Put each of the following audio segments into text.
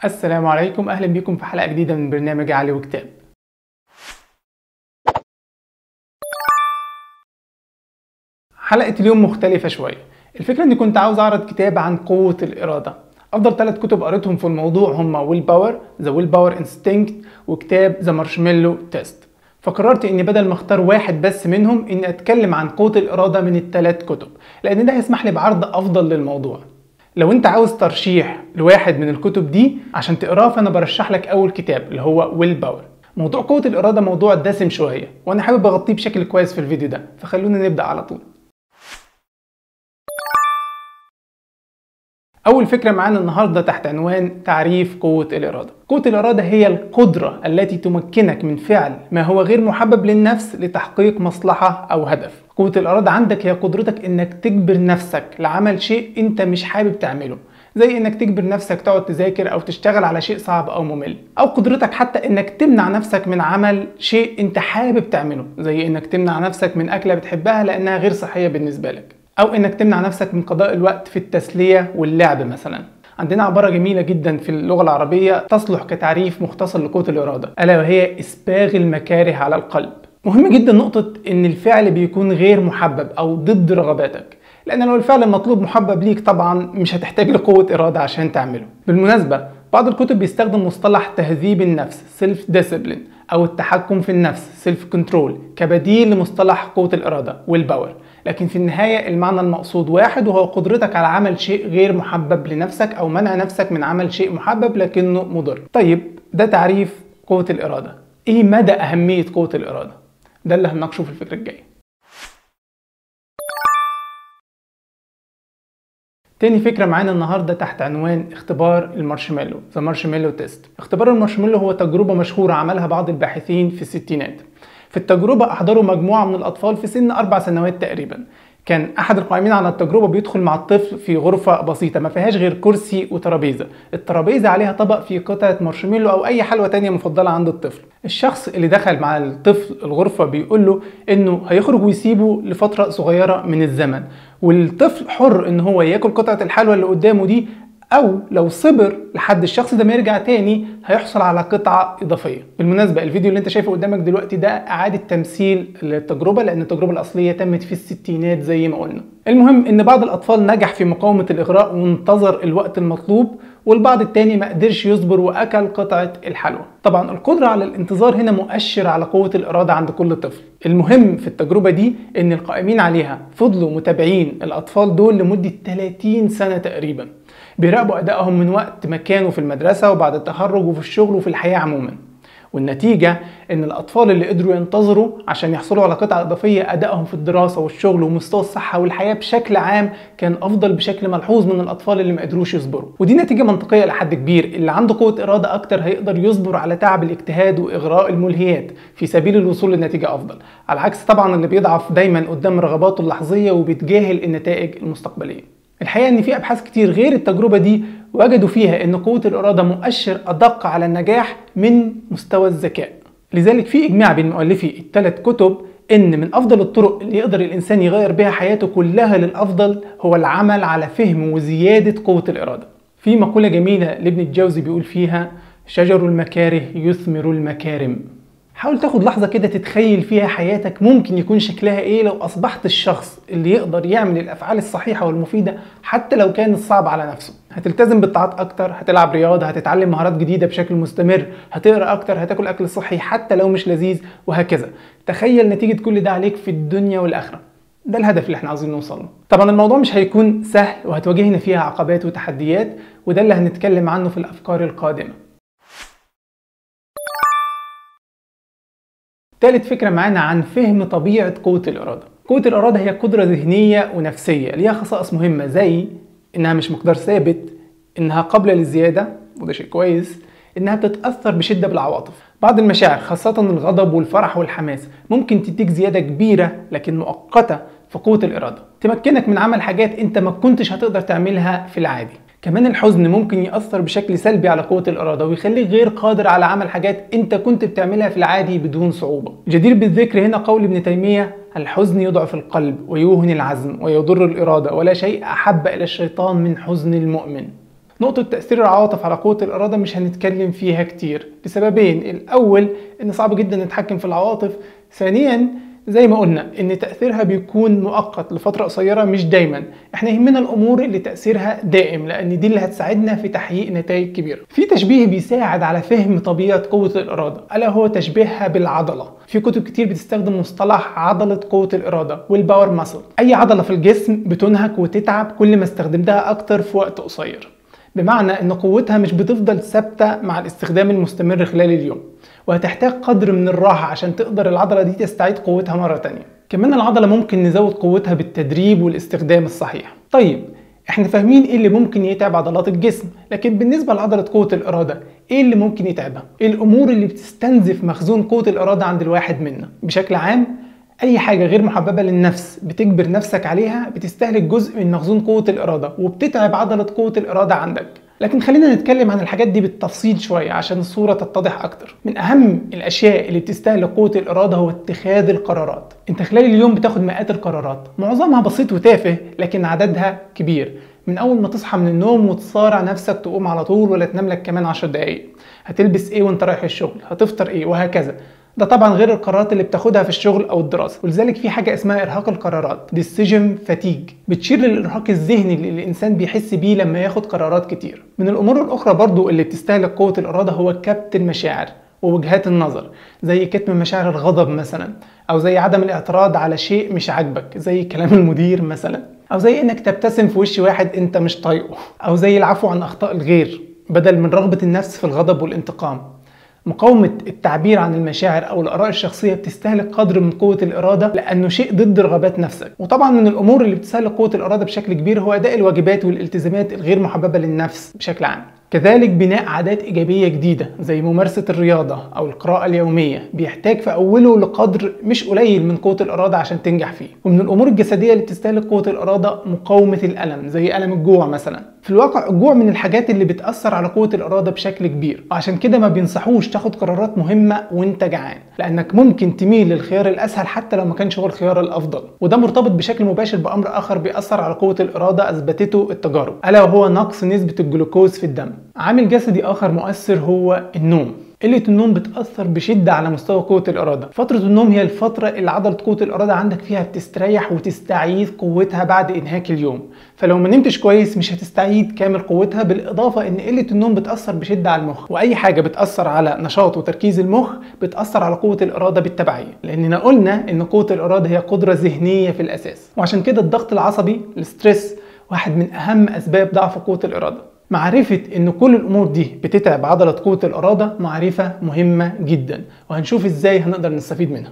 السلام عليكم اهلا بكم في حلقه جديده من برنامج علي وكتاب حلقه اليوم مختلفه شويه الفكره اني كنت عاوز اعرض كتاب عن قوه الاراده افضل ثلاث كتب قريتهم في الموضوع هما ويل باور ذا ويل باور انستنكت وكتاب ذا مارشميلو تيست فقررت اني بدل ما اختار واحد بس منهم اني اتكلم عن قوه الاراده من الثلاث كتب لان ده هيسمح لي بعرض افضل للموضوع لو انت عاوز ترشيح لواحد من الكتب دي عشان تقراه فانا برشح لك اول كتاب اللي هو ويل باور موضوع قوة الإرادة موضوع دسم شوية وأنا حابب أغطيه بشكل كويس في الفيديو ده فخلونا نبدأ على طول أول فكرة معانا النهاردة تحت عنوان تعريف قوة الإرادة قوة الإرادة هي القدرة التي تمكنك من فعل ما هو غير محبب للنفس لتحقيق مصلحة أو هدف قوة الإرادة عندك هي قدرتك إنك تجبر نفسك لعمل شيء أنت مش حابب تعمله زي انك تجبر نفسك تقعد تذاكر او تشتغل على شيء صعب او ممل او قدرتك حتى انك تمنع نفسك من عمل شيء انت حابب تعمله زي انك تمنع نفسك من اكله بتحبها لانها غير صحيه بالنسبه لك او انك تمنع نفسك من قضاء الوقت في التسليه واللعب مثلا عندنا عبارة جميلة جدا في اللغة العربية تصلح كتعريف مختصر لقوة الإرادة ألا وهي إسباغ المكاره على القلب مهم جدا نقطة إن الفعل بيكون غير محبب أو ضد رغباتك لان لو الفعل المطلوب محبب ليك طبعا مش هتحتاج لقوه اراده عشان تعمله بالمناسبه بعض الكتب بيستخدم مصطلح تهذيب النفس سيلف ديسيبلين او التحكم في النفس سيلف كنترول كبديل لمصطلح قوه الاراده والباور لكن في النهايه المعنى المقصود واحد وهو قدرتك على عمل شيء غير محبب لنفسك او منع نفسك من عمل شيء محبب لكنه مضر طيب ده تعريف قوه الاراده ايه مدى اهميه قوه الاراده ده اللي هنناقشه في الفكره الجايه تاني فكرة معانا النهاردة تحت عنوان اختبار المارشميلو ذا مارشميلو تيست اختبار المارشميلو هو تجربة مشهورة عملها بعض الباحثين في الستينات في التجربة أحضروا مجموعة من الأطفال في سن أربع سنوات تقريبا كان أحد القائمين على التجربة بيدخل مع الطفل في غرفة بسيطة ما فيهاش غير كرسي وترابيزة الترابيزة عليها طبق فيه قطعة مارشميلو أو أي حلوى تانية مفضلة عند الطفل الشخص اللي دخل مع الطفل الغرفة بيقول له إنه هيخرج ويسيبه لفترة صغيرة من الزمن والطفل حر ان هو ياكل قطعه الحلوى اللي قدامه دي او لو صبر لحد الشخص ده ما يرجع تاني هيحصل على قطعه اضافيه بالمناسبه الفيديو اللي انت شايفه قدامك دلوقتي ده اعاده تمثيل للتجربه لان التجربه الاصليه تمت في الستينات زي ما قلنا المهم ان بعض الاطفال نجح في مقاومه الاغراء وانتظر الوقت المطلوب والبعض التاني ما قدرش يصبر واكل قطعه الحلوى طبعا القدره على الانتظار هنا مؤشر على قوه الاراده عند كل طفل المهم في التجربه دي ان القائمين عليها فضلوا متابعين الاطفال دول لمده 30 سنه تقريبا بيراقبوا ادائهم من وقت ما كانوا في المدرسه وبعد التخرج وفي الشغل وفي الحياه عموما والنتيجة إن الأطفال اللي قدروا ينتظروا عشان يحصلوا على قطعة إضافية أدائهم في الدراسة والشغل ومستوى الصحة والحياة بشكل عام كان أفضل بشكل ملحوظ من الأطفال اللي ما قدروش يصبروا ودي نتيجة منطقية لحد كبير اللي عنده قوة إرادة أكتر هيقدر يصبر على تعب الاجتهاد وإغراء الملهيات في سبيل الوصول لنتيجة أفضل على عكس طبعا اللي بيضعف دايما قدام رغباته اللحظية وبيتجاهل النتائج المستقبلية الحقيقه ان في ابحاث كتير غير التجربه دي وجدوا فيها ان قوه الاراده مؤشر ادق على النجاح من مستوى الذكاء لذلك في اجماع بين مؤلفي الثلاث كتب ان من افضل الطرق اللي يقدر الانسان يغير بها حياته كلها للافضل هو العمل على فهم وزياده قوه الاراده في مقوله جميله لابن الجوزي بيقول فيها شجر المكاره يثمر المكارم حاول تاخد لحظة كده تتخيل فيها حياتك ممكن يكون شكلها ايه لو اصبحت الشخص اللي يقدر يعمل الافعال الصحيحة والمفيدة حتى لو كان الصعب على نفسه هتلتزم بالطاعات اكتر هتلعب رياضة هتتعلم مهارات جديدة بشكل مستمر هتقرا اكتر هتاكل اكل صحي حتى لو مش لذيذ وهكذا تخيل نتيجة كل ده عليك في الدنيا والاخرة ده الهدف اللي احنا عاوزين نوصل له طبعا الموضوع مش هيكون سهل وهتواجهنا فيها عقبات وتحديات وده اللي هنتكلم عنه في الافكار القادمه ثالث فكرة معانا عن فهم طبيعة قوة الإرادة قوة الإرادة هي قدرة ذهنية ونفسية ليها خصائص مهمة زي إنها مش مقدار ثابت إنها قابلة للزيادة وده شيء كويس إنها بتتأثر بشدة بالعواطف بعض المشاعر خاصة الغضب والفرح والحماس ممكن تديك زيادة كبيرة لكن مؤقتة في قوة الإرادة تمكنك من عمل حاجات أنت ما كنتش هتقدر تعملها في العادي كمان الحزن ممكن يأثر بشكل سلبي على قوة الإرادة ويخليك غير قادر على عمل حاجات أنت كنت بتعملها في العادي بدون صعوبة. جدير بالذكر هنا قول ابن تيمية: الحزن يضعف القلب ويوهن العزم ويضر الإرادة ولا شيء أحب إلى الشيطان من حزن المؤمن. نقطة تأثير العواطف على قوة الإرادة مش هنتكلم فيها كتير لسببين الأول إن صعب جدا نتحكم في العواطف ثانيا زي ما قلنا ان تاثيرها بيكون مؤقت لفتره قصيره مش دايما احنا يهمنا الامور اللي تاثيرها دائم لان دي اللي هتساعدنا في تحقيق نتائج كبيره في تشبيه بيساعد على فهم طبيعه قوه الاراده الا هو تشبيهها بالعضله في كتب كتير بتستخدم مصطلح عضله قوه الاراده والباور ماسل اي عضله في الجسم بتنهك وتتعب كل ما استخدمتها اكتر في وقت قصير بمعنى ان قوتها مش بتفضل ثابته مع الاستخدام المستمر خلال اليوم وهتحتاج قدر من الراحة عشان تقدر العضلة دي تستعيد قوتها مرة تانية كمان العضلة ممكن نزود قوتها بالتدريب والاستخدام الصحيح طيب احنا فاهمين ايه اللي ممكن يتعب عضلات الجسم لكن بالنسبة لعضلة قوة الإرادة ايه اللي ممكن يتعبها ايه الامور اللي بتستنزف مخزون قوة الإرادة عند الواحد منا بشكل عام اي حاجة غير محببة للنفس بتجبر نفسك عليها بتستهلك جزء من مخزون قوة الإرادة وبتتعب عضلة قوة الإرادة عندك لكن خلينا نتكلم عن الحاجات دي بالتفصيل شوية عشان الصورة تتضح أكتر من أهم الأشياء اللي بتستهلك قوة الإرادة هو اتخاذ القرارات أنت خلال اليوم بتاخد مئات القرارات معظمها بسيط وتافه لكن عددها كبير من أول ما تصحى من النوم وتصارع نفسك تقوم على طول ولا تنام لك كمان 10 دقايق هتلبس إيه وأنت رايح الشغل هتفطر إيه وهكذا ده طبعا غير القرارات اللي بتاخدها في الشغل او الدراسه ولذلك في حاجه اسمها ارهاق القرارات decision fatigue بتشير للارهاق الذهني اللي الانسان بيحس بيه لما ياخد قرارات كتير من الامور الاخرى برضو اللي بتستهلك قوه الاراده هو كبت المشاعر ووجهات النظر زي كتم مشاعر الغضب مثلا او زي عدم الاعتراض على شيء مش عاجبك زي كلام المدير مثلا او زي انك تبتسم في وش واحد انت مش طايقه او زي العفو عن اخطاء الغير بدل من رغبه النفس في الغضب والانتقام مقاومة التعبير عن المشاعر أو الآراء الشخصية بتستهلك قدر من قوة الإرادة لأنه شيء ضد رغبات نفسك وطبعا من الأمور اللي بتستهلك قوة الإرادة بشكل كبير هو أداء الواجبات والالتزامات الغير محببة للنفس بشكل عام كذلك بناء عادات إيجابية جديدة زي ممارسة الرياضة أو القراءة اليومية بيحتاج في أوله لقدر مش قليل من قوة الإرادة عشان تنجح فيه ومن الأمور الجسدية اللي بتستهلك قوة الإرادة مقاومة الألم زي ألم الجوع مثلا في الواقع الجوع من الحاجات اللي بتأثر على قوة الإرادة بشكل كبير وعشان كده ما بينصحوش تاخد قرارات مهمة وانت جعان لأنك ممكن تميل للخيار الأسهل حتى لو ما كانش هو الخيار الأفضل وده مرتبط بشكل مباشر بأمر آخر بيأثر على قوة الإرادة أثبتته التجارب ألا وهو نقص نسبة الجلوكوز في الدم عامل جسدي آخر مؤثر هو النوم قلة النوم بتأثر بشدة على مستوى قوة الإرادة فترة النوم هي الفترة اللي عضلة قوة الإرادة عندك فيها بتستريح وتستعيد قوتها بعد إنهاك اليوم فلو ما نمتش كويس مش هتستعيد كامل قوتها بالإضافة إن قلة النوم بتأثر بشدة على المخ وأي حاجة بتأثر على نشاط وتركيز المخ بتأثر على قوة الإرادة بالتبعية لأننا قلنا إن قوة الإرادة هي قدرة ذهنية في الأساس وعشان كده الضغط العصبي الستريس واحد من أهم أسباب ضعف قوة الإرادة معرفة ان كل الامور دي بتتعب عضلة قوة الارادة معرفة مهمة جدا وهنشوف ازاي هنقدر نستفيد منها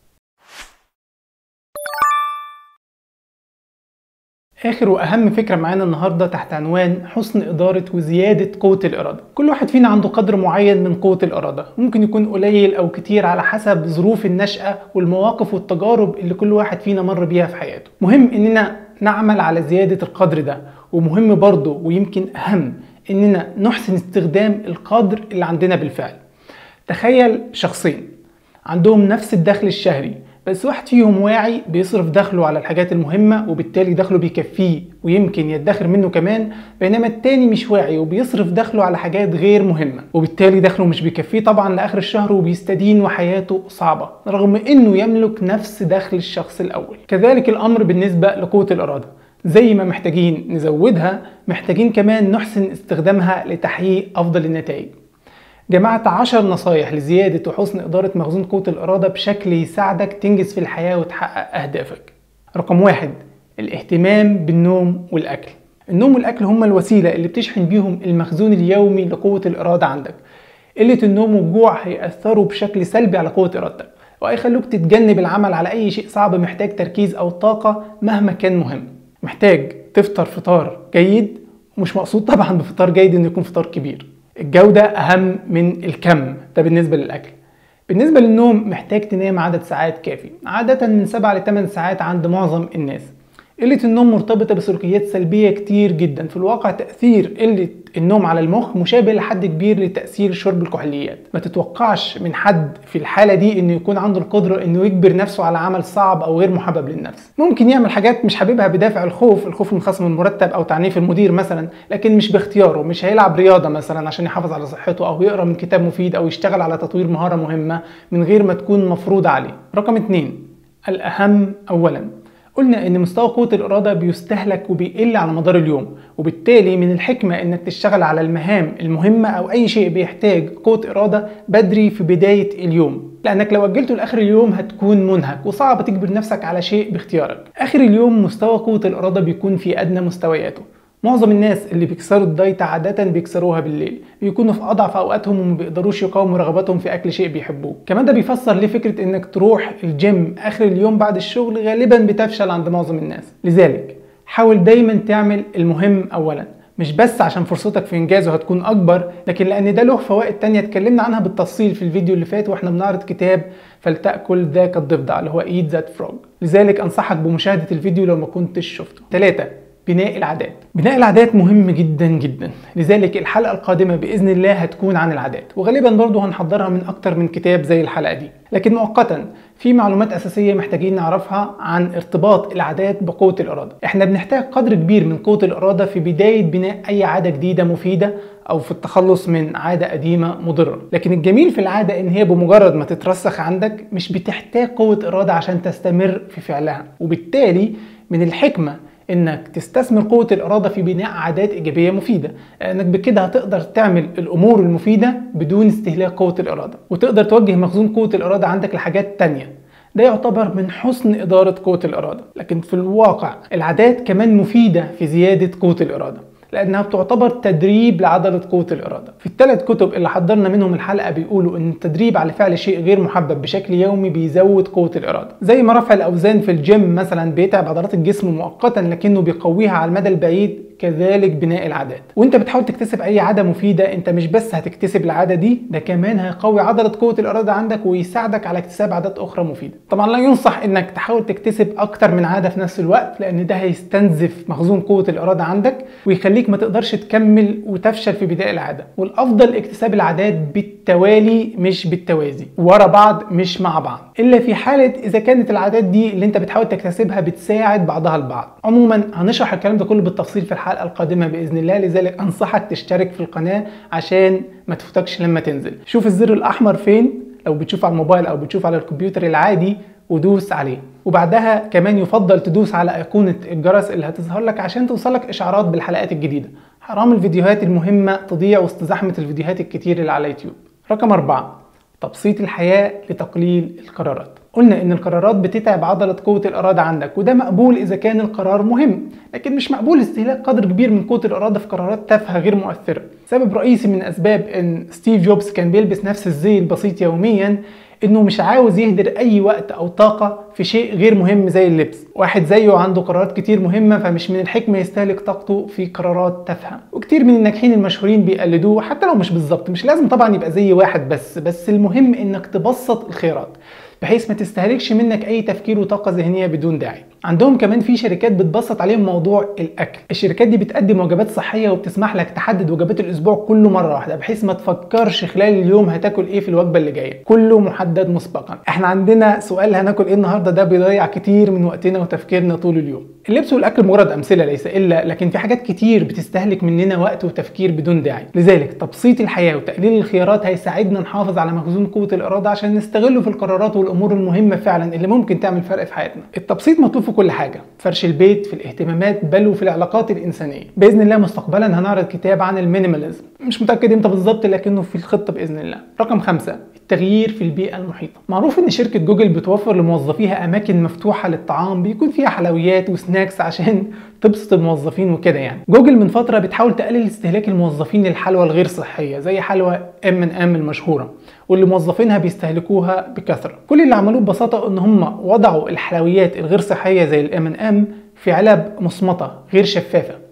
اخر واهم فكره معانا النهارده تحت عنوان حسن اداره وزياده قوه الاراده كل واحد فينا عنده قدر معين من قوه الاراده ممكن يكون قليل او كتير على حسب ظروف النشاه والمواقف والتجارب اللي كل واحد فينا مر بيها في حياته مهم اننا نعمل على زياده القدر ده ومهم برضه ويمكن اهم اننا نحسن استخدام القدر اللي عندنا بالفعل تخيل شخصين عندهم نفس الدخل الشهري بس واحد فيهم واعي بيصرف دخله على الحاجات المهمة وبالتالي دخله بيكفيه ويمكن يدخر منه كمان بينما التاني مش واعي وبيصرف دخله على حاجات غير مهمة وبالتالي دخله مش بيكفيه طبعا لآخر الشهر وبيستدين وحياته صعبة رغم انه يملك نفس دخل الشخص الأول كذلك الأمر بالنسبة لقوة الإرادة زي ما محتاجين نزودها محتاجين كمان نحسن استخدامها لتحقيق أفضل النتائج جمعت 10 نصايح لزيادة وحسن إدارة مخزون قوة الإرادة بشكل يساعدك تنجز في الحياة وتحقق أهدافك رقم واحد الاهتمام بالنوم والأكل النوم والأكل هما الوسيلة اللي بتشحن بيهم المخزون اليومي لقوة الإرادة عندك قلة النوم والجوع هيأثروا بشكل سلبي على قوة إرادتك وهيخلوك تتجنب العمل على أي شيء صعب محتاج تركيز أو طاقة مهما كان مهم محتاج تفطر فطار جيد ومش مقصود طبعا بفطار جيد انه يكون فطار كبير الجودة أهم من الكم ده بالنسبة للأكل بالنسبة للنوم محتاج تنام عدد ساعات كافي عادة من 7 ل 8 ساعات عند معظم الناس قلة النوم مرتبطة بسلوكيات سلبية كتير جدا في الواقع تأثير قلة النوم على المخ مشابه لحد كبير لتأثير شرب الكحوليات ما تتوقعش من حد في الحالة دي انه يكون عنده القدرة انه يجبر نفسه على عمل صعب او غير محبب للنفس ممكن يعمل حاجات مش حاببها بدافع الخوف الخوف من خصم المرتب او تعنيف المدير مثلا لكن مش باختياره مش هيلعب رياضة مثلا عشان يحافظ على صحته او يقرا من كتاب مفيد او يشتغل على تطوير مهارة مهمة من غير ما تكون مفروضة عليه رقم اتنين الأهم أولا قلنا ان مستوى قوة الإرادة بيستهلك وبيقل على مدار اليوم وبالتالي من الحكمة انك تشتغل على المهام المهمة او اي شيء بيحتاج قوة إرادة بدري في بداية اليوم لانك لو اجلته لاخر اليوم هتكون منهك وصعب تجبر نفسك على شيء باختيارك اخر اليوم مستوى قوة الإرادة بيكون في ادنى مستوياته معظم الناس اللي بيكسروا الدايت عادة بيكسروها بالليل بيكونوا في أضعف أوقاتهم وما بيقدروش يقاوموا رغباتهم في أكل شيء بيحبوه كمان ده بيفسر ليه فكرة إنك تروح الجيم آخر اليوم بعد الشغل غالبا بتفشل عند معظم الناس لذلك حاول دايما تعمل المهم أولا مش بس عشان فرصتك في انجازه هتكون اكبر لكن لان ده له فوائد تانية اتكلمنا عنها بالتفصيل في الفيديو اللي فات واحنا بنعرض كتاب فلتأكل ذاك الضفدع اللي هو ايت ذات فروج لذلك انصحك بمشاهدة الفيديو لو ما كنتش شفته 3 بناء العادات بناء العادات مهم جدا جدا لذلك الحلقة القادمة بإذن الله هتكون عن العادات وغالبا برضو هنحضرها من أكتر من كتاب زي الحلقة دي لكن مؤقتا في معلومات أساسية محتاجين نعرفها عن ارتباط العادات بقوة الإرادة احنا بنحتاج قدر كبير من قوة الإرادة في بداية بناء أي عادة جديدة مفيدة أو في التخلص من عادة قديمة مضرة لكن الجميل في العادة إن هي بمجرد ما تترسخ عندك مش بتحتاج قوة إرادة عشان تستمر في فعلها وبالتالي من الحكمة انك تستثمر قوة الارادة في بناء عادات ايجابية مفيدة لانك بكده هتقدر تعمل الامور المفيدة بدون استهلاك قوة الارادة وتقدر توجه مخزون قوة الارادة عندك لحاجات تانية ده يعتبر من حسن إدارة قوة الإرادة لكن في الواقع العادات كمان مفيدة في زيادة قوة الإرادة لانها بتعتبر تدريب لعضله قوه الاراده في الثلاث كتب اللي حضرنا منهم الحلقه بيقولوا ان التدريب على فعل شيء غير محبب بشكل يومي بيزود قوه الاراده زي ما رفع الاوزان في الجيم مثلا بيتعب عضلات الجسم مؤقتا لكنه بيقويها على المدى البعيد كذلك بناء العادات وانت بتحاول تكتسب اي عاده مفيده انت مش بس هتكتسب العاده دي ده كمان هيقوي عضله قوه الاراده عندك ويساعدك على اكتساب عادات اخرى مفيده طبعا لا ينصح انك تحاول تكتسب اكتر من عاده في نفس الوقت لان ده هيستنزف مخزون قوه الاراده عندك ويخليك ما تقدرش تكمل وتفشل في بدايه العاده والافضل اكتساب العادات بالتوالي مش بالتوازي ورا بعض مش مع بعض الا في حاله اذا كانت العادات دي اللي انت بتحاول تكتسبها بتساعد بعضها البعض عموما هنشرح الكلام ده كله بالتفصيل في الحلقه القادمه باذن الله لذلك انصحك تشترك في القناه عشان ما تفوتكش لما تنزل شوف الزر الاحمر فين لو بتشوف على الموبايل او بتشوف على الكمبيوتر العادي ودوس عليه وبعدها كمان يفضل تدوس على ايقونه الجرس اللي هتظهر لك عشان توصلك اشعارات بالحلقات الجديده حرام الفيديوهات المهمه تضيع وسط زحمه الفيديوهات الكتير اللي على يوتيوب رقم أربعة تبسيط الحياة لتقليل القرارات قلنا ان القرارات بتتعب عضلة قوة الارادة عندك وده مقبول اذا كان القرار مهم لكن مش مقبول استهلاك قدر كبير من قوة الارادة في قرارات تافهة غير مؤثرة سبب رئيسي من اسباب ان ستيف جوبز كان بيلبس نفس الزي البسيط يوميا انه مش عاوز يهدر اي وقت او طاقة في شيء غير مهم زي اللبس واحد زيه عنده قرارات كتير مهمة فمش من الحكمة يستهلك طاقته في قرارات تافهة وكتير من الناجحين المشهورين بيقلدوه حتى لو مش بالظبط مش لازم طبعا يبقى زي واحد بس بس المهم انك تبسط الخيارات بحيث ما تستهلكش منك اي تفكير وطاقه ذهنيه بدون داعي عندهم كمان في شركات بتبسط عليهم موضوع الاكل الشركات دي بتقدم وجبات صحيه وبتسمح لك تحدد وجبات الاسبوع كله مره واحده بحيث ما تفكرش خلال اليوم هتاكل ايه في الوجبه اللي جايه كله محدد مسبقا احنا عندنا سؤال هناكل ايه النهارده ده بيضيع كتير من وقتنا وتفكيرنا طول اليوم اللبس والاكل مجرد امثله ليس الا لكن في حاجات كتير بتستهلك مننا وقت وتفكير بدون داعي لذلك تبسيط الحياه وتقليل الخيارات هيساعدنا نحافظ على مخزون قوه الاراده عشان نستغله في القرارات والامور المهمه فعلا اللي ممكن تعمل فرق في حياتنا التبسيط مطلوب في كل حاجه فرش البيت في الاهتمامات بل وفي العلاقات الانسانيه باذن الله مستقبلا هنعرض كتاب عن المينيماليزم مش متاكد امتى بالظبط لكنه في الخطه باذن الله رقم خمسة التغيير في البيئة المحيطة معروف ان شركة جوجل بتوفر لموظفيها اماكن مفتوحة للطعام بيكون فيها حلويات وسناكس عشان تبسط الموظفين وكده يعني جوجل من فترة بتحاول تقلل استهلاك الموظفين للحلوى الغير صحية زي حلوى ام ان ام المشهورة واللي موظفينها بيستهلكوها بكثرة كل اللي عملوه ببساطة ان هم وضعوا الحلويات الغير صحية زي الام ان ام في علب مصمتة غير شفافة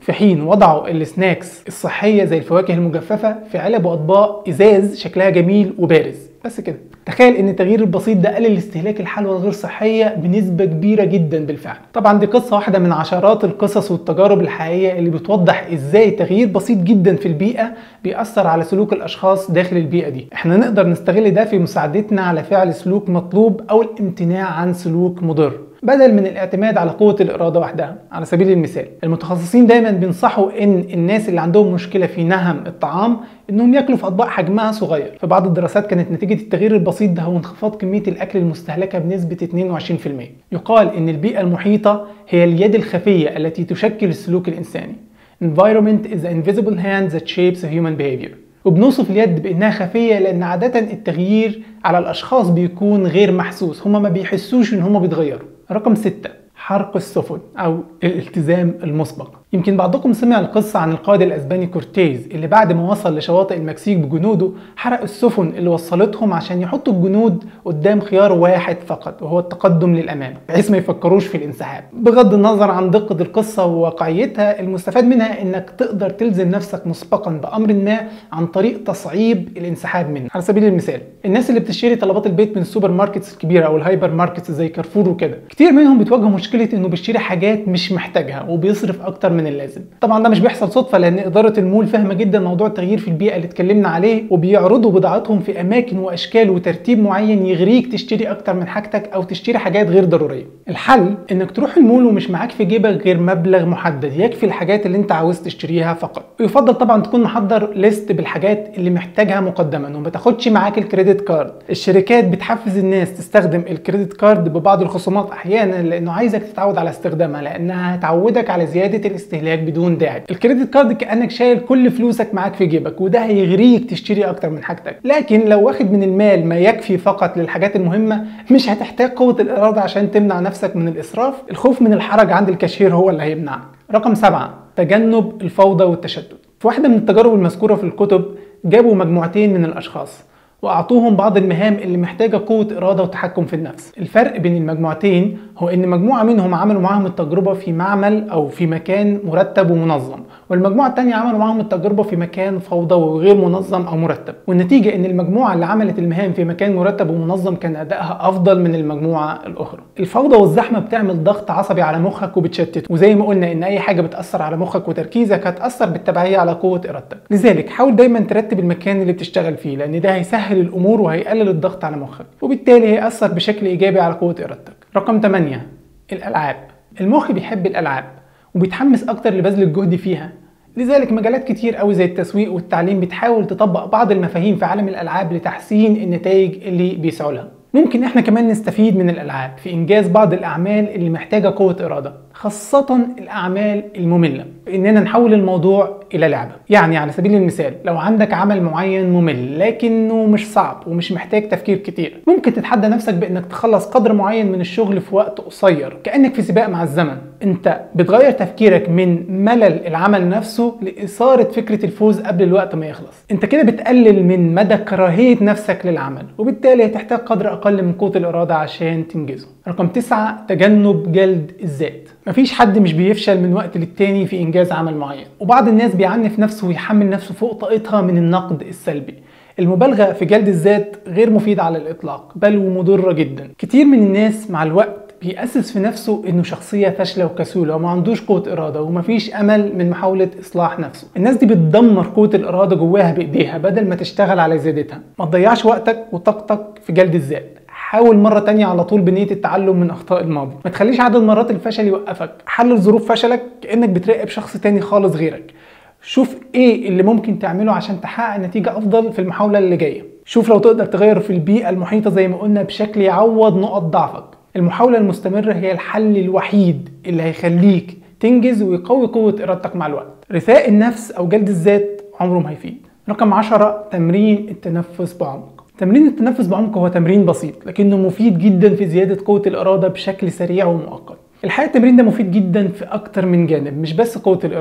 في حين وضعوا السناكس الصحيه زي الفواكه المجففه في علب واطباق ازاز شكلها جميل وبارز بس كده تخيل ان التغيير البسيط ده قلل استهلاك الحلوى الغير صحيه بنسبه كبيره جدا بالفعل طبعا دي قصه واحده من عشرات القصص والتجارب الحقيقيه اللي بتوضح ازاي تغيير بسيط جدا في البيئه بيأثر على سلوك الاشخاص داخل البيئه دي احنا نقدر نستغل ده في مساعدتنا على فعل سلوك مطلوب او الامتناع عن سلوك مضر بدل من الاعتماد على قوة الإرادة وحدها على سبيل المثال المتخصصين دايما بينصحوا إن الناس اللي عندهم مشكلة في نهم الطعام إنهم ياكلوا في أطباق حجمها صغير في بعض الدراسات كانت نتيجة التغيير البسيط ده هو انخفاض كمية الأكل المستهلكة بنسبة 22% يقال إن البيئة المحيطة هي اليد الخفية التي تشكل السلوك الإنساني Environment is the invisible hand that shapes human behavior وبنوصف اليد بانها خفيه لان عاده التغيير على الاشخاص بيكون غير محسوس هما ما بيحسوش ان هما بيتغيروا رقم ستة حرق السفن او الالتزام المسبق يمكن بعضكم سمع القصة عن القائد الأسباني كورتيز اللي بعد ما وصل لشواطئ المكسيك بجنوده حرق السفن اللي وصلتهم عشان يحطوا الجنود قدام خيار واحد فقط وهو التقدم للأمام بحيث ما يفكروش في الانسحاب بغض النظر عن دقة القصة وواقعيتها المستفاد منها إنك تقدر تلزم نفسك مسبقا بأمر ما عن طريق تصعيب الانسحاب منه على سبيل المثال الناس اللي بتشتري طلبات البيت من السوبر ماركتس الكبيرة أو الهايبر ماركتس زي كارفور وكده كتير منهم بتواجه مشكلة إنه بيشتري حاجات مش محتاجها وبيصرف أكتر من اللازم طبعا ده مش بيحصل صدفه لان اداره المول فاهمه جدا موضوع التغيير في البيئه اللي اتكلمنا عليه وبيعرضوا بضاعتهم في اماكن واشكال وترتيب معين يغريك تشتري اكتر من حاجتك او تشتري حاجات غير ضروريه الحل انك تروح المول ومش معاك في جيبك غير مبلغ محدد يكفي الحاجات اللي انت عاوز تشتريها فقط ويفضل طبعا تكون محضر ليست بالحاجات اللي محتاجها مقدما وما تاخدش معاك الكريدت كارد الشركات بتحفز الناس تستخدم الكريدت كارد ببعض الخصومات احيانا لانه عايزك تتعود على استخدامها لانها هتعودك على زياده الاستهلاك بدون داعي الكريدت كارد كانك شايل كل فلوسك معاك في جيبك وده هيغريك تشتري اكتر من حاجتك لكن لو واخد من المال ما يكفي فقط للحاجات المهمه مش هتحتاج قوه الاراده عشان تمنع نفسك من الاسراف الخوف من الحرج عند الكاشير هو اللي هيمنعك رقم سبعة تجنب الفوضى والتشتت في واحدة من التجارب المذكورة في الكتب جابوا مجموعتين من الأشخاص واعطوهم بعض المهام اللي محتاجه قوه اراده وتحكم في النفس الفرق بين المجموعتين هو ان مجموعه منهم عملوا معاهم التجربه في معمل او في مكان مرتب ومنظم والمجموعه الثانيه عملوا معاهم التجربه في مكان فوضى وغير منظم او مرتب والنتيجه ان المجموعه اللي عملت المهام في مكان مرتب ومنظم كان ادائها افضل من المجموعه الاخرى الفوضى والزحمه بتعمل ضغط عصبي على مخك وبتشتته وزي ما قلنا ان اي حاجه بتاثر على مخك وتركيزك هتاثر بالتبعيه على قوه ارادتك لذلك حاول دايما ترتب المكان اللي بتشتغل فيه لان ده هيسهل الامور وهيقلل الضغط على مخك وبالتالي هيأثر بشكل ايجابي على قوه ارادتك رقم 8 الالعاب المخ بيحب الالعاب وبيتحمس اكتر لبذل الجهد فيها لذلك مجالات كتير قوي زي التسويق والتعليم بتحاول تطبق بعض المفاهيم في عالم الالعاب لتحسين النتائج اللي بيسعوا لها ممكن احنا كمان نستفيد من الالعاب في انجاز بعض الاعمال اللي محتاجه قوه اراده خاصة الأعمال المملة إننا نحول الموضوع إلى لعبة يعني على سبيل المثال لو عندك عمل معين ممل لكنه مش صعب ومش محتاج تفكير كتير ممكن تتحدى نفسك بإنك تخلص قدر معين من الشغل في وقت قصير كأنك في سباق مع الزمن انت بتغير تفكيرك من ملل العمل نفسه لإثارة فكرة الفوز قبل الوقت ما يخلص انت كده بتقلل من مدى كراهية نفسك للعمل وبالتالي هتحتاج قدر أقل من قوة الإرادة عشان تنجزه رقم تسعة تجنب جلد الذات مفيش حد مش بيفشل من وقت للتاني في انجاز عمل معين وبعض الناس بيعنف نفسه ويحمل نفسه فوق طاقتها من النقد السلبي المبالغه في جلد الذات غير مفيده على الاطلاق بل ومضره جدا كتير من الناس مع الوقت بيأسس في نفسه انه شخصية فاشلة وكسولة وما عندوش قوة إرادة ومفيش أمل من محاولة إصلاح نفسه. الناس دي بتدمر قوة الإرادة جواها بإيديها بدل ما تشتغل على زيادتها. ما تضيعش وقتك وطاقتك في جلد الذات. حاول مرة تانية على طول بنية التعلم من أخطاء الماضي ما تخليش عدد مرات الفشل يوقفك حلل ظروف فشلك كأنك بتراقب شخص تاني خالص غيرك شوف ايه اللي ممكن تعمله عشان تحقق نتيجة أفضل في المحاولة اللي جاية شوف لو تقدر تغير في البيئة المحيطة زي ما قلنا بشكل يعوض نقط ضعفك المحاولة المستمرة هي الحل الوحيد اللي هيخليك تنجز ويقوي قوة إرادتك مع الوقت رثاء النفس أو جلد الذات عمره ما هيفيد رقم عشرة تمرين التنفس بعمق تمرين التنفس بعمق هو تمرين بسيط لكنه مفيد جدا في زيادة قوة الإرادة بشكل سريع ومؤقت الحقيقة التمرين ده مفيد جدا في أكتر من جانب مش بس قوة الإرادة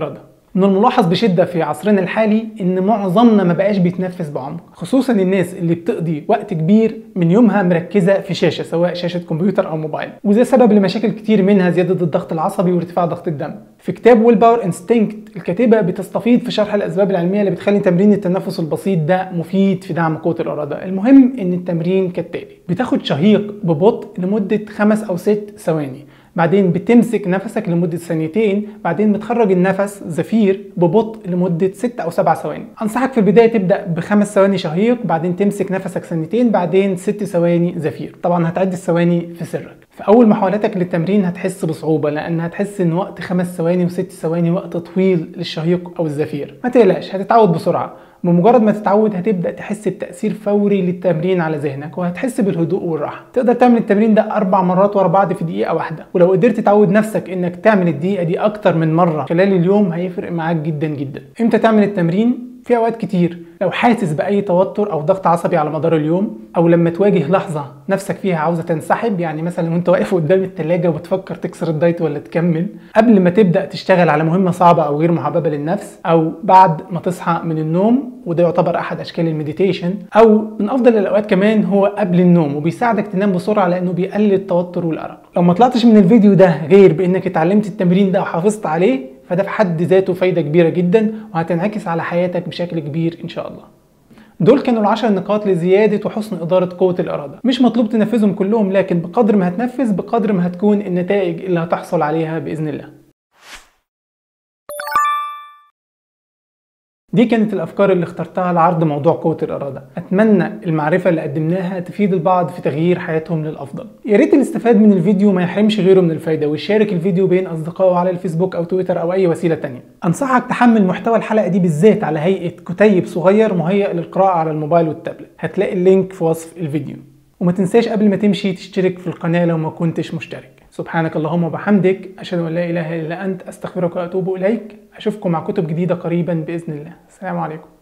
من الملاحظ بشده في عصرنا الحالي ان معظمنا ما بقاش بيتنفس بعمق خصوصا الناس اللي بتقضي وقت كبير من يومها مركزه في شاشه سواء شاشه كمبيوتر او موبايل وده سبب لمشاكل كتير منها زياده الضغط العصبي وارتفاع ضغط الدم في كتاب ويل باور انستنكت الكاتبه بتستفيض في شرح الاسباب العلميه اللي بتخلي تمرين التنفس البسيط ده مفيد في دعم قوه الاراده المهم ان التمرين كالتالي بتاخد شهيق ببطء لمده خمس او ست ثواني بعدين بتمسك نفسك لمدة ثانيتين بعدين بتخرج النفس زفير ببطء لمدة 6 أو 7 ثواني أنصحك في البداية تبدأ بخمس ثواني شهيق بعدين تمسك نفسك ثانيتين بعدين 6 ثواني زفير طبعا هتعد الثواني في سرك في أول محاولاتك للتمرين هتحس بصعوبة لأن هتحس إن وقت خمس ثواني وست ثواني وقت طويل للشهيق أو الزفير ما تقلقش هتتعود بسرعة بمجرد ما تتعود هتبدا تحس بتاثير فوري للتمرين على ذهنك وهتحس بالهدوء والراحه تقدر تعمل التمرين ده اربع مرات ورا بعض في دقيقه واحده ولو قدرت تعود نفسك انك تعمل الدقيقه دي اكتر من مره خلال اليوم هيفرق معاك جدا جدا امتى تعمل التمرين في اوقات كتير لو حاسس باي توتر او ضغط عصبي على مدار اليوم او لما تواجه لحظه نفسك فيها عاوزه تنسحب يعني مثلا وانت واقف قدام التلاجة وبتفكر تكسر الدايت ولا تكمل قبل ما تبدا تشتغل على مهمه صعبه او غير محببه للنفس او بعد ما تصحى من النوم وده يعتبر احد اشكال المديتيشن او من افضل الاوقات كمان هو قبل النوم وبيساعدك تنام بسرعه لانه بيقلل التوتر والارق لو ما طلعتش من الفيديو ده غير بانك اتعلمت التمرين ده وحافظت عليه فده في حد ذاته فايده كبيره جدا وهتنعكس على حياتك بشكل كبير ان شاء الله دول كانوا العشر نقاط لزيادة وحسن إدارة قوة الإرادة مش مطلوب تنفذهم كلهم لكن بقدر ما هتنفذ بقدر ما هتكون النتائج اللي هتحصل عليها بإذن الله دي كانت الافكار اللي اخترتها لعرض موضوع قوه الاراده اتمنى المعرفه اللي قدمناها تفيد البعض في تغيير حياتهم للافضل يا ريت اللي استفاد من الفيديو ما يحرمش غيره من الفايده ويشارك الفيديو بين اصدقائه على الفيسبوك او تويتر او اي وسيله تانية انصحك تحمل محتوى الحلقه دي بالذات على هيئه كتيب صغير مهيئ للقراءه على الموبايل والتابلت هتلاقي اللينك في وصف الفيديو وما تنساش قبل ما تمشي تشترك في القناه لو ما كنتش مشترك سبحانك اللهم وبحمدك أشهد أن لا إله إلا أنت أستغفرك وأتوب إليك أشوفكم مع كتب جديدة قريبا بإذن الله السلام عليكم